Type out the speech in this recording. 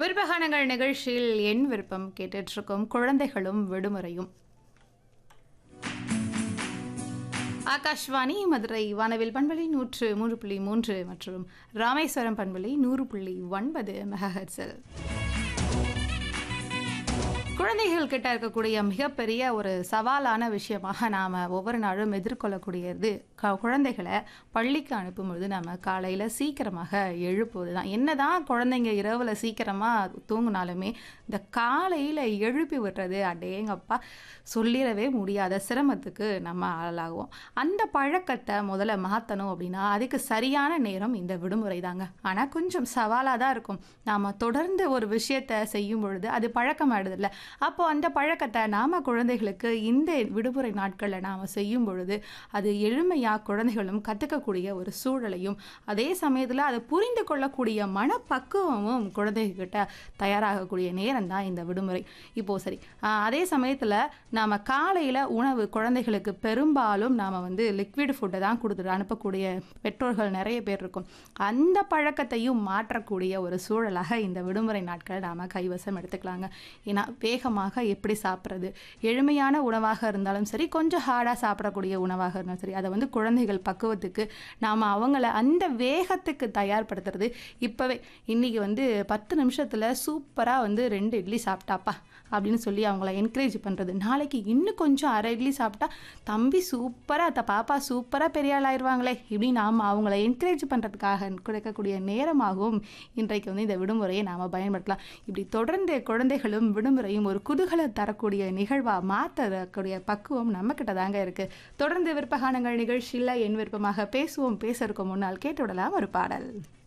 விருப்பகானங்கள் நிகழ்ச்சியில் என் விருப்பம் கேட்டுட்டு இருக்கோம் குழந்தைகளும் விடுமுறையும் ஆகாஷ்வாணி மதுரை வானவில் பண்பலை நூற்று மூன்று புள்ளி மூன்று மற்றும் ராமேஸ்வரம் பண்பலை நூறு புள்ளி ஒன்பது மெகாஹெட்ஸில் குழந்தைகள் கிட்ட இருக்கக்கூடிய மிகப்பெரிய ஒரு சவாலான விஷயமாக நாம் ஒவ்வொரு நாளும் எதிர்கொள்ளக்கூடியது க குழந்தைகளை பள்ளிக்கு அனுப்பும்பொழுது நம்ம காலையில் சீக்கிரமாக எழுப்புவது தான் என்ன தான் குழந்தைங்க இரவில் சீக்கிரமாக தூங்கினாலுமே இந்த காலையில் எழுப்பி விடுறது அடேங்கப்பா சொல்லிடவே முடியாத சிரமத்துக்கு நம்ம ஆளாகுவோம் அந்த பழக்கத்தை முதல்ல மாற்றணும் அப்படின்னா அதுக்கு சரியான நேரம் இந்த விடுமுறை தாங்க ஆனால் கொஞ்சம் சவாலாக தான் இருக்கும் நாம் தொடர்ந்து ஒரு விஷயத்தை செய்யும் பொழுது அது பழக்கமாயிடுதில்ல அப்போ அந்த பழக்கத்தை நாம் குழந்தைகளுக்கு இந்த விடுமுறை நாட்களில் நாம் செய்யும் பொழுது அது எளிமையாக குழந்தைகளும் கற்றுக்கக்கூடிய ஒரு சூழலையும் அதே சமயத்தில் அதை புரிந்து கொள்ளக்கூடிய மனப்பக்குவமும் குழந்தைகிட்ட தயாராகக்கூடிய நேரம் தான் இந்த விடுமுறை இப்போது சரி ஆஹ் அதே சமயத்தில் நாம் காலையில் உணவு குழந்தைகளுக்கு பெரும்பாலும் நாம் வந்து லிக்விட் ஃபுட்டை தான் கொடுத்துட்டு அனுப்பக்கூடிய பெற்றோர்கள் நிறைய பேர் இருக்கும் அந்த பழக்கத்தையும் மாற்றக்கூடிய ஒரு சூழலாக இந்த விடுமுறை நாட்களை நாம் கைவசம் எடுத்துக்கலாங்க ஏன்னா வேகமாக எப்படி சாப்பிட்றது எளிமையான உணவாக இருந்தாலும் சரி கொஞ்சம் ஹார்டாக சாப்பிடக்கூடிய உணவாக இருந்தாலும் சரி அதை வந்து குழந்தைகள் பக்குவத்துக்கு நாம் அவங்கள அந்த வேகத்துக்கு தயார்படுத்துறது இப்போவே இன்றைக்கி வந்து பத்து நிமிஷத்தில் சூப்பராக வந்து ரெண்டு இட்லி சாப்பிட்டாப்பா அப்படின்னு சொல்லி அவங்கள என்கரேஜ் பண்ணுறது நாளைக்கு இன்னும் கொஞ்சம் அரை இட்லி சாப்பிட்டா தம்பி சூப்பராக த பாப்பா சூப்பராக பெரிய ஆள் ஆயிடுவாங்களே இப்படி நாம் அவங்கள என்கரேஜ் பண்ணுறதுக்காக கிடைக்கக்கூடிய நேரமாகவும் இன்றைக்கு வந்து இந்த விடுமுறையை நாம் பயன்படுத்தலாம் இப்படி தொடர்ந்து குழந்தைகளும் விடுமுறையும் ஒரு குதூகல தரக்கூடிய நிகழ்வாக மாற்றக்கூடிய பக்குவம் நம்மக்கிட்ட தாங்க இருக்குது தொடர்ந்து விருப்பகானங்கள் நிகழ்ச்சியில் என் விருப்பமாக பேசுவோம் பேசறதுக்கு முன்னால் கேட்டுவிடலாம் ஒரு பாடல்